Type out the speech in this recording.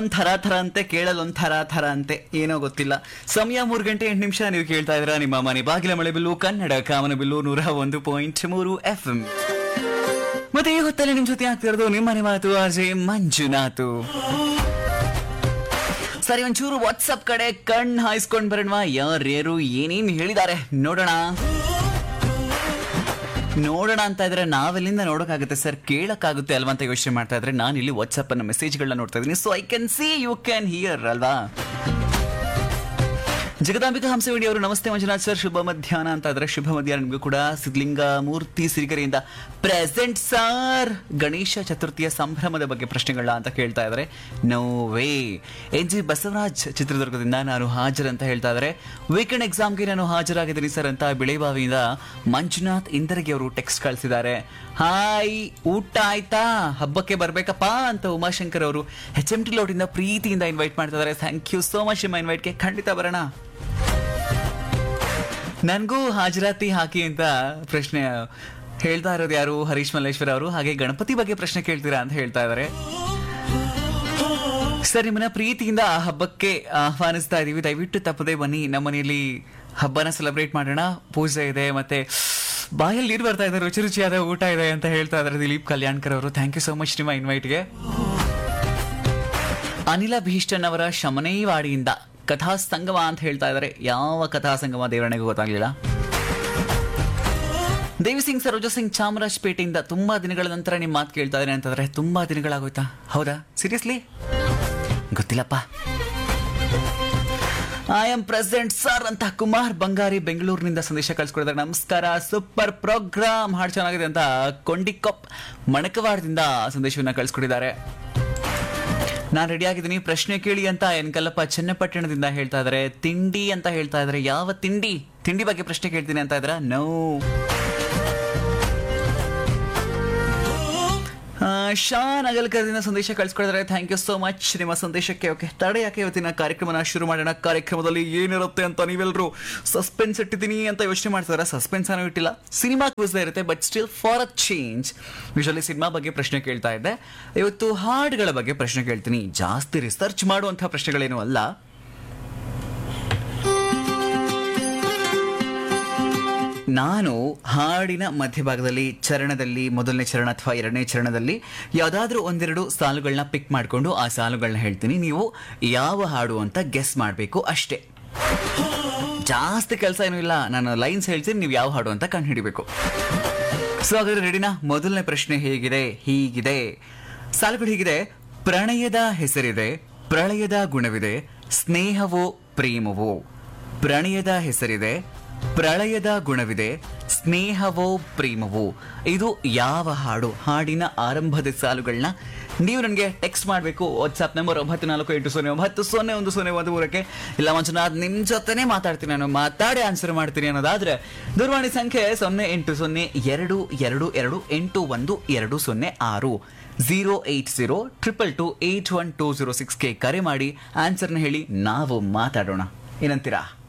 ಥರ ಥರ ಅಂತೆ ಕೇಳಲು ಒಂದ್ ಥರ ಥರ ಅಂತೆ ಏನೋ ಗೊತ್ತಿಲ್ಲ ಸಮಯ ಮೂರು ಗಂಟೆ ಎಂಟು ನಿಮಿಷ ನೀವು ಕೇಳ್ತಾ ಇದ್ರ ನಿಮ್ಮ ಮನೆ ಬಾಗಿಲ ಮಳೆ ಬಿಲ್ಲು ಕನ್ನಡ ಕಾಮನ ಬಿಲ್ಲು ನೂರ ಒಂದು ಪಾಯಿಂಟ್ ಮೂರು ಎಫ್ ಎಂ ಮತ್ತೆ ಈ ಹೊತ್ತಲ್ಲಿ ನಿಮ್ ಜೊತೆ ಆಗ್ತಿರೋದು ನಿಮ್ಮನೆ ಮಾತು ಅಜಯ್ ಮಂಜುನಾಥು ಸರಿ ಒಂಚೂರು ವಾಟ್ಸಪ್ ಕಡೆ ಕಣ್ ಹಾಯಿಸ್ಕೊಂಡ್ ಬರೋಣ ಯಾರ್ಯಾರು ಏನೇನ್ ಹೇಳಿದ್ದಾರೆ ನೋಡೋಣ ನೋಡೋಣ ಅಂತ ಇದ್ರೆ ನಾವೆಲ್ಲಿಂದ ನೋಡೋಕ್ಕಾಗುತ್ತೆ ಸರ್ ಕೇಳಕ್ಕಾಗುತ್ತೆ ಅಲ್ವಾ ಅಂತ ಯೋಚನೆ ಮಾಡ್ತಾ ಇದ್ರೆ ನಾನು ಇಲ್ಲಿ ವಾಟ್ಸಪ್ ಅನ್ನ ಮೆಸೇಜ್ಗಳನ್ನ ನೋಡ್ತಾ ಇದ್ದೀನಿ so I can see you can hear ಅಲ್ವಾ ಜಗದಾಂಬಿಕಾ ಹಂಸವೇಣಿ ಅವರು ನಮಸ್ತೆ ಮಂಜುನಾಥ್ ಸರ್ ಶುಭ ಮಧ್ಯಾಹ್ನ ಅಂತ ಇದ್ರೆ ಶುಭ ಮಧ್ಯಾಹ್ನ ನಿಮಗೂ ಕೂಡ ಸಿದ್ಲಿಂಗ ಮೂರ್ತಿ ಸಿರಿಗೆರೆಯಿಂದ ಪ್ರೆಸೆಂಟ್ ಸರ್ ಗಣೇಶ ಚತುರ್ಥಿಯ ಸಂಭ್ರಮದ ಬಗ್ಗೆ ಪ್ರಶ್ನೆಗಳ ಅಂತ ಕೇಳ್ತಾ ಇದ್ದಾರೆ no way N G Basavaraj ಚಿತ್ರದುರ್ಗದಿಂದ ನಾನು ಹಾಜರ್ ಅಂತ ಹೇಳ್ತಾ ಇದ್ದಾರೆ ವೀಕೆಂಡ್ ಎಕ್ಸಾಮ್ಗೆ ನಾನು ಹಾಜರಾಗಿದ್ದೀನಿ ಸರ್ ಅಂತ ಬಿಳೆಬಾವಿಯಿಂದ ಮಂಜುನಾಥ್ ಇಂದರಿಗೆ ಅವರು ಟೆಕ್ಸ್ಟ್ ಕಳಿಸಿದ್ದಾರೆ ಹಾಯ್ ಊಟ ಆಯ್ತಾ ಹಬ್ಬಕ್ಕೆ ಬರ್ಬೇಕಪ್ಪ ಅಂತ ಉಮಾಶಂಕರ್ ಅವರು ಎಚ್ ಎಂ ಟಿ ಲೋಟಿಂದ ಪ್ರೀತಿಯಿಂದ ಇನ್ವೈಟ್ ಮಾಡ್ತಾ ಇದ್ದಾರೆ ಥ್ಯಾಂಕ್ ಯು ಸೋ ಮಚ್ ನಿಮ್ಮ ಇನ್ವೈಟ್ಗೆ ಖಂಡಿತ ಬರೋಣ ನನಗೂ ಹಾಜರಾತಿ ಹಾಕಿ ಅಂತ ಪ್ರಶ್ನೆ ಹೇಳ್ತಾ ಇರೋದು ಯಾರು ಹರೀಶ್ ಮಲ್ಲೇಶ್ವರ ಅವರು ಹಾಗೆ ಗಣಪತಿ ಬಗ್ಗೆ ಪ್ರಶ್ನೆ ಕೇಳ್ತೀರಾ ಅಂತ ಹೇಳ್ತಾ ಇದ್ದಾರೆ ಸರ್ ನಿಮ್ಮನ್ನ ಪ್ರೀತಿಯಿಂದ ಆ ಹಬ್ಬಕ್ಕೆ ಆಹ್ವಾನಿಸ್ತಾ ಇದೀವಿ ದಯವಿಟ್ಟು ತಪ್ಪದೆ ಬನ್ನಿ ನಮ್ಮ ಮನೆಯಲ್ಲಿ ಹಬ್ಬನ ಸೆಲೆಬ್ರೇಟ್ ಮಾಡೋಣ ಪೂಜೆ ಇದೆ ಮತ್ತೆ ಬಾಯಲ್ಲಿ ನೀರು ಬರ್ತಾ ಇದೆ ರುಚಿ ರುಚಿಯಾದ ಊಟ ಇದೆ ಅಂತ ಹೇಳ್ತಾ ಇದ್ದಾರೆ ದಿಲೀಪ್ ಕಲ್ಯಾಣ್ಕರ್ ಅವರು ಥ್ಯಾಂಕ್ ಯು ಸೋ ಮಚ್ ನಿಮ್ಮ ಇನ್ವೈಟ್ಗೆ ಅನಿಲ ಭೀಷ್ಟನ್ ಅವರ ಶಮನೇವಾಡಿಯಿಂದ ಕಥಾ ಸಂಗಮ ಅಂತ ಹೇಳ್ತಾ ಇದ್ದಾರೆ ಯಾವ ಕಥಾ ಸಂಗಮ ದೇವರಣೆಗೂ ಗೊತ್ತಾಗ್ಲಿಲ್ಲ ದೇವಿ ಸಿಂಗ್ ಸರೋಜ ಸಿಂಗ್ ಚಾಮರಾಜಪೇಟೆಯಿಂದ ತುಂಬಾ ದಿನಗಳ ನಂತರ ನಿಮ್ಮ ಮಾತು ಕೇಳ್ತಾ ಇದ್ದಾರೆ ಅಂತಂದ್ರೆ ತುಂಬಾ ದಿನಗಳಾಗೋಯ್ತಾ ಹೌದಾ ಸೀರಿಯಸ್ಲಿ ಗೊತ್ತಿಲ್ಲಪ್ಪ ಐ ಆಮ್ ಪ್ರೆಸಿಡೆಂಟ್ ಸರ್ ಅಂತ ಕುಮಾರ್ ಬಂಗಾರಿ ಬೆಂಗಳೂರಿನಿಂದ ಸಂದೇಶ ಕಳಿಸ್ಕೊಡಿದ್ದಾರೆ ನಮಸ್ಕಾರ ಸೂಪರ್ ಪ್ರೋಗ್ರಾಮ್ ಹಾಡು ಚೆನ್ನಾಗಿದೆ ಅಂತ ಕೊಂಡಿಕೊಪ್ ಮಣಕವಾಡದಿಂದ ಸಂದೇಶವನ್ನ ಕಳಿಸ್ಕೊಟ್ಟಿದ್ದಾರೆ ನಾನು ರೆಡಿ ಆಗಿದ್ದೀನಿ ಪ್ರಶ್ನೆ ಕೇಳಿ ಅಂತ ಎನ್ಕಲ್ಲಪ್ಪ ಚನ್ನಪಟ್ಟಣದಿಂದ ಹೇಳ್ತಾ ಇದ್ದಾರೆ ತಿಂಡಿ ಅಂತ ಹೇಳ್ತಾ ಇದ್ದಾರೆ ಯಾವ ತಿಂಡಿ ತಿಂಡಿ ಬಗ್ಗೆ ಪ್ರಶ್ನೆ ಕೇಳ್ತೀನಿ ಅಂತ ಇದ್ರ ನೋ ಶಾನ್ ಅಗಲ್ಕರ್ದಿಂದ ಸಂದೇಶ ಕಳಿಸ್ಕೊಡಿದ್ರೆ ಥ್ಯಾಂಕ್ ಯು ಸೋ ಮಚ್ ನಿಮ್ಮ ಸಂದೇಶಕ್ಕೆ ಓಕೆ ತಡೆ ಯಾಕೆ ಇವತ್ತಿನ ಕಾರ್ಯಕ್ರಮನ ಶುರು ಮಾಡೋಣ ಕಾರ್ಯಕ್ರಮದಲ್ಲಿ ಏನಿರುತ್ತೆ ಅಂತ ನೀವೆಲ್ಲರೂ ಸಸ್ಪೆನ್ಸ್ ಇಟ್ಟಿದ್ದೀನಿ ಅಂತ ಯೋಚನೆ ಮಾಡ್ತಾರೆ ಸಸ್ಪೆನ್ಸ್ ಅನ್ನೋ ಇಟ್ಟಿಲ್ಲ ಸಿನಿಮಾ ಕ್ವಿಸ್ ಇರುತ್ತೆ but still for a change usually cinema ಬಗ್ಗೆ ಪ್ರಶ್ನೆ ಕೇಳ್ತಾ ಇದ್ದೆ ಇವತ್ತು ಹಾಡುಗಳ ಬಗ್ಗೆ ಪ್ರಶ್ನೆ ಕೇಳ್ತೀನಿ ಜಾಸ್ತಿ ರಿಸರ್ಚ್ ಮಾಡುವಂತಹ ಪ್ರಶ್ನೆಗಳೇನು ಅಲ್ಲ ನಾನು ಹಾಡಿನ ಮಧ್ಯಭಾಗದಲ್ಲಿ ಚರಣದಲ್ಲಿ ಮೊದಲನೇ ಚರಣ ಅಥವಾ ಎರಡನೇ ಚರಣದಲ್ಲಿ ಯಾವುದಾದ್ರೂ ಒಂದೆರಡು ಸಾಲುಗಳನ್ನ ಪಿಕ್ ಮಾಡಿಕೊಂಡು ಆ ಸಾಲುಗಳನ್ನ ಹೇಳ್ತೀನಿ ನೀವು ಯಾವ ಹಾಡು ಅಂತ ಗೆಸ್ ಮಾಡಬೇಕು ಅಷ್ಟೇ ಜಾಸ್ತಿ ಕೆಲಸ ಏನೂ ಇಲ್ಲ ನಾನು ಲೈನ್ಸ್ ಹೇಳ್ತೀನಿ ನೀವು ಯಾವ ಹಾಡು ಅಂತ ಕಂಡು ಹಿಡಿಬೇಕು ಸೊ ಹಾಗಾದ್ರೆ ರೆಡಿನಾ ಮೊದಲನೇ ಪ್ರಶ್ನೆ ಹೇಗಿದೆ ಹೀಗಿದೆ ಸಾಲುಗಳು ಹೀಗಿದೆ ಪ್ರಣಯದ ಹೆಸರಿದೆ ಪ್ರಳಯದ ಗುಣವಿದೆ ಸ್ನೇಹವೋ ಪ್ರೇಮವೋ ಪ್ರಣಯದ ಹೆಸರಿದೆ ಪ್ರಳಯದ ಗುಣವಿದೆ ಸ್ನೇಹವೋ ಪ್ರೇಮವೋ ಇದು ಯಾವ ಹಾಡು ಹಾಡಿನ ಆರಂಭದ ಸಾಲುಗಳನ್ನ ನೀವು ನನಗೆ ಟೆಕ್ಸ್ಟ್ ಮಾಡಬೇಕು ವಾಟ್ಸ್ಆಪ್ ನಂಬರ್ ಒಂಬತ್ತು ನಾಲ್ಕು ಎಂಟು ಸೊನ್ನೆ ಒಂಬತ್ತು ಸೊನ್ನೆ ಒಂದು ಸೊನ್ನೆ ಒಂದು ಮೂರಕ್ಕೆ ಇಲ್ಲ ಮಂಜುನಾಥ್ ನಿಮ್ಮ ಜೊತೆನೇ ಮಾತಾಡ್ತೀನಿ ನಾನು ಮಾತಾಡಿ ಆನ್ಸರ್ ಮಾಡ್ತೀನಿ ಅನ್ನೋದಾದ್ರೆ ದೂರವಾಣಿ ಸಂಖ್ಯೆ ಸೊನ್ನೆ ಎಂಟು ಸೊನ್ನೆ ಎರಡು ಎರಡು ಎರಡು ಎಂಟು ಒಂದು ಎರಡು ಸೊನ್ನೆ ಆರು zero eight zero triple two eight one two zero ಸಿಕ್ಸ್ಗೆ ಕರೆ ಮಾಡಿ ಆನ್ಸರ್ನ ಹೇಳಿ ನಾವು ಮಾತಾಡೋಣ ಏನಂತೀರಾ